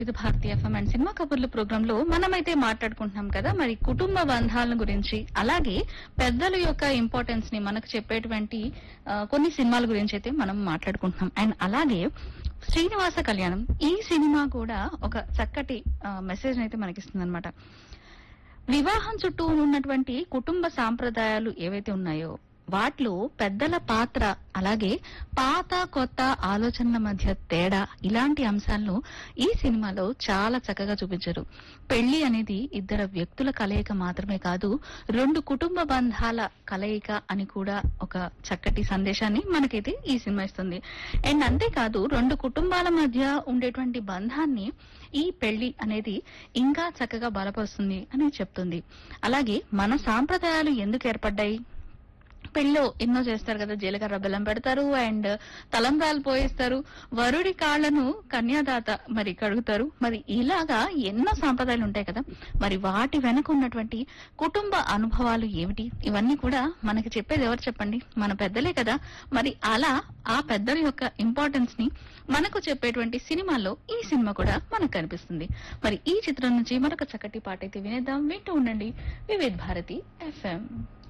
ఇది భారతీయ FM and cinema కబుర్లు ప్రోగ్రామ్ లో మనమైతే మాట్లాడుకుంటున్నాం కదా మరి కుటుంబ బంధాలను గురించి అలాగే పెద్దల యొక్క ఇంపార్టెన్స్ ని మనకు చెప్పేటువంటి ఆ, కొన్ని సినిమాల గురించి అయితే మనం మాట్లాడుకుంటున్నాం అండ్ అలాగే శ్రీనివాస కళ్యాణం ఈ సినిమా కూడా ఒక చక్కటి మెసేజ్ అయితే మనకిస్తుంది అనమాట వివాహం చుట్టూ ఉన్నటువంటి కుటుంబ సాంప్రదాయాలు ఏవైతే ఉన్నాయో వాటిలో పెద్దల పాత్ర అలాగే పాత కొత్త ఆలోచనల మధ్య తేడా ఇలాంటి అంశాలను ఈ సినిమాలో చాలా చక్కగా చూపించారు పెళ్లి అనేది ఇద్దరు వ్యక్తుల కలయిక మాత్రమే కాదు రెండు కుటుంబ బంధాల కలయిక అని కూడా ఒక చక్కటి సందేశాన్ని మనకైతే ఈ సినిమా ఇస్తుంది అండ్ అంతేకాదు రెండు కుటుంబాల మధ్య ఉండేటువంటి బంధాన్ని ఈ పెళ్లి అనేది ఇంకా చక్కగా బలపరుస్తుంది అని చెప్తుంది అలాగే మన సాంప్రదాయాలు ఎందుకు ఏర్పడ్డాయి పెళ్ళిలో ఎన్నో చేస్తారు కదా జీలకర్ర బెల్లం పెడతారు అండ్ తలంబ్రాలు పోయిస్తారు వరుడి కాళ్లను కన్యాదాత మరి కడుగుతారు మరి ఇలాగా ఎన్నో సాంప్రదాయాలు ఉంటాయి కదా మరి వాటి వెనక ఉన్నటువంటి కుటుంబ అనుభవాలు ఏమిటి ఇవన్నీ కూడా మనకి చెప్పేది ఎవరు చెప్పండి మన పెద్దలే కదా మరి అలా ఆ పెద్దల యొక్క ఇంపార్టెన్స్ ని మనకు చెప్పేటువంటి సినిమాల్లో ఈ సినిమా కూడా మనకు కనిపిస్తుంది మరి ఈ చిత్రం నుంచి మరొక చక్కటి పాట అయితే వినేద్దాం వింటూ ఉండండి వివిధ్ భారతి ఎఫ్ఎం